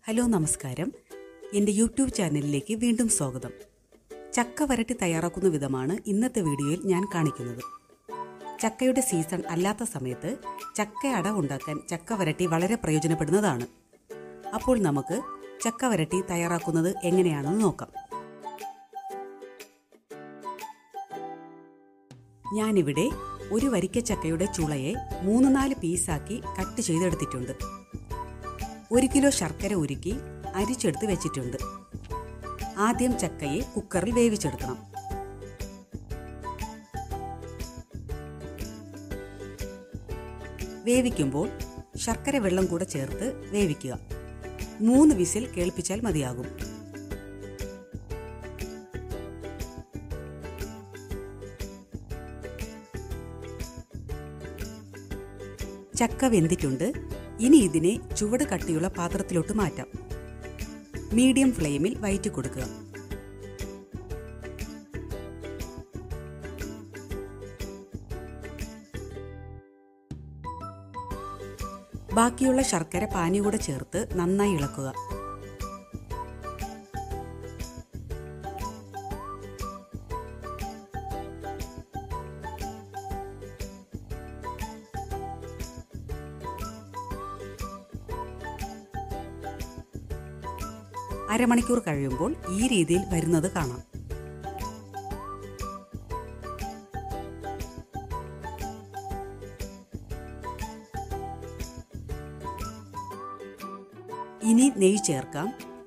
hello നമസ്കാരം എൻ്റെ YouTube ചാനലിലേക്ക് വീണ്ടും സ്വാഗതം ചക്ക വരട്ടി തയ്യാറാക്കുന്ന വിധമാണ് ഇന്നത്തെ വീഡിയോയിൽ ഞാൻ കാണിക്കുന്നത് ചക്കയുടെ സീസൺ അല്ലാത്ത സമയത്ത് ചക്ക അട ഉണ്ടാക്കാൻ ചക്ക വരട്ടി വളരെ പ്രയോജനപ്പെടുന്നതാണ് അപ്പോൾ നമുക്ക് ചക്ക വരട്ടി തയ്യാറാക്കുന്നത് എങ്ങനെയാണെന്ന് നോക്കാം ഞാനിവിടെ ഒരു വരിക്കച്ചക്കയുടെ ചുളയെ മൂന്ന് നാല് പീസാക്കി കട്ട് ചെയ്തെടുത്തിട്ടുണ്ട് ഒരു കിലോ ശർക്കര ഉരുക്കി അരിച്ചെടുത്ത് വെച്ചിട്ടുണ്ട് ആദ്യം ചക്കയെ കുക്കറിൽ വേവിച്ചെടുക്കണം വേവിക്കുമ്പോൾ ശർക്കര വെള്ളം കൂടെ ചേർത്ത് വേവിക്കുക മൂന്ന് വിസിൽ കേൾപ്പിച്ചാൽ മതിയാകും ചക്ക വെന്തിട്ടുണ്ട് ഇനി ഇതിനെ ചുവട് കട്ടിയുള്ള പാത്രത്തിലോട്ട് മാറ്റാം മീഡിയം ഫ്ലെയിമിൽ വയറ്റി കൊടുക്കുക ബാക്കിയുള്ള ശർക്കര പാനി കൂടെ ചേർത്ത് നന്നായി ഇളക്കുക അരമണിക്കൂർ കഴിയുമ്പോൾ ഈ രീതിയിൽ വരുന്നത് കാണാം ഇനി നെയ്യ് ചേർക്കാം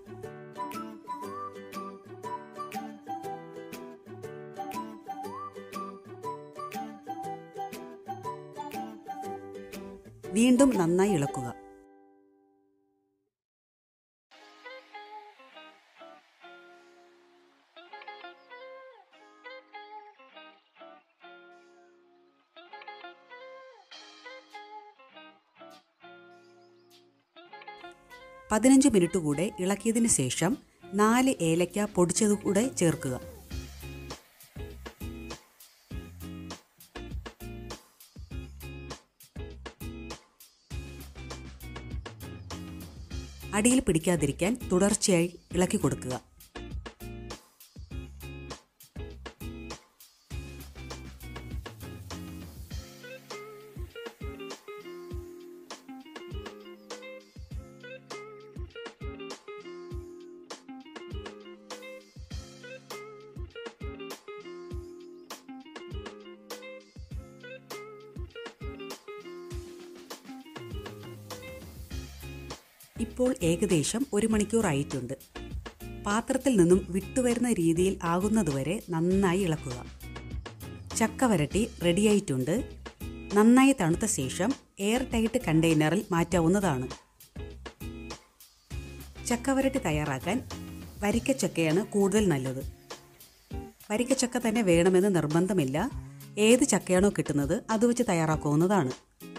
വീണ്ടും നന്നായി ഇളക്കുക പതിനഞ്ച് മിനിറ്റ് കൂടെ ഇളക്കിയതിന് ശേഷം നാല് ഏലക്ക പൊടിച്ചത് കൂടെ ചേർക്കുക അടിയിൽ പിടിക്കാതിരിക്കാൻ തുടർച്ചയായി ഇളക്കി കൊടുക്കുക ഇപ്പോൾ ഏകദേശം ഒരു മണിക്കൂർ ആയിട്ടുണ്ട് പാത്രത്തിൽ നിന്നും വിട്ടുവരുന്ന രീതിയിൽ ആകുന്നതുവരെ നന്നായി ഇളക്കുക ചക്ക വരട്ടി റെഡിയായിട്ടുണ്ട് നന്നായി തണുത്ത ശേഷം എയർ ടൈറ്റ് കണ്ടെയ്നറിൽ മാറ്റാവുന്നതാണ് ചക്ക വരട്ടി തയ്യാറാക്കാൻ വരിക്കച്ചക്കയാണ് കൂടുതൽ നല്ലത് വരിക്കച്ചക്ക തന്നെ വേണമെന്ന് നിർബന്ധമില്ല ഏത് ചക്കയാണോ കിട്ടുന്നത് അത് വെച്ച് തയ്യാറാക്കാവുന്നതാണ്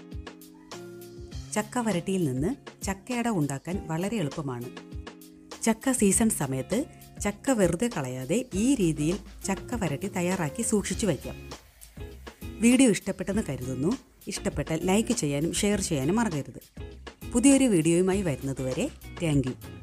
ചക്ക വരട്ടിയിൽ നിന്ന് ചക്കയട ഉണ്ടാക്കാൻ വളരെ എളുപ്പമാണ് ചക്ക സീസൺ സമയത്ത് ചക്ക വെറുതെ കളയാതെ ഈ രീതിയിൽ ചക്ക വരട്ടി തയ്യാറാക്കി സൂക്ഷിച്ചു വയ്ക്കാം വീഡിയോ ഇഷ്ടപ്പെട്ടെന്ന് കരുതുന്നു ഇഷ്ടപ്പെട്ടാൽ ലൈക്ക് ചെയ്യാനും ഷെയർ ചെയ്യാനും മറക്കരുത് പുതിയൊരു വീഡിയോയുമായി വരുന്നതുവരെ താങ്ക് യു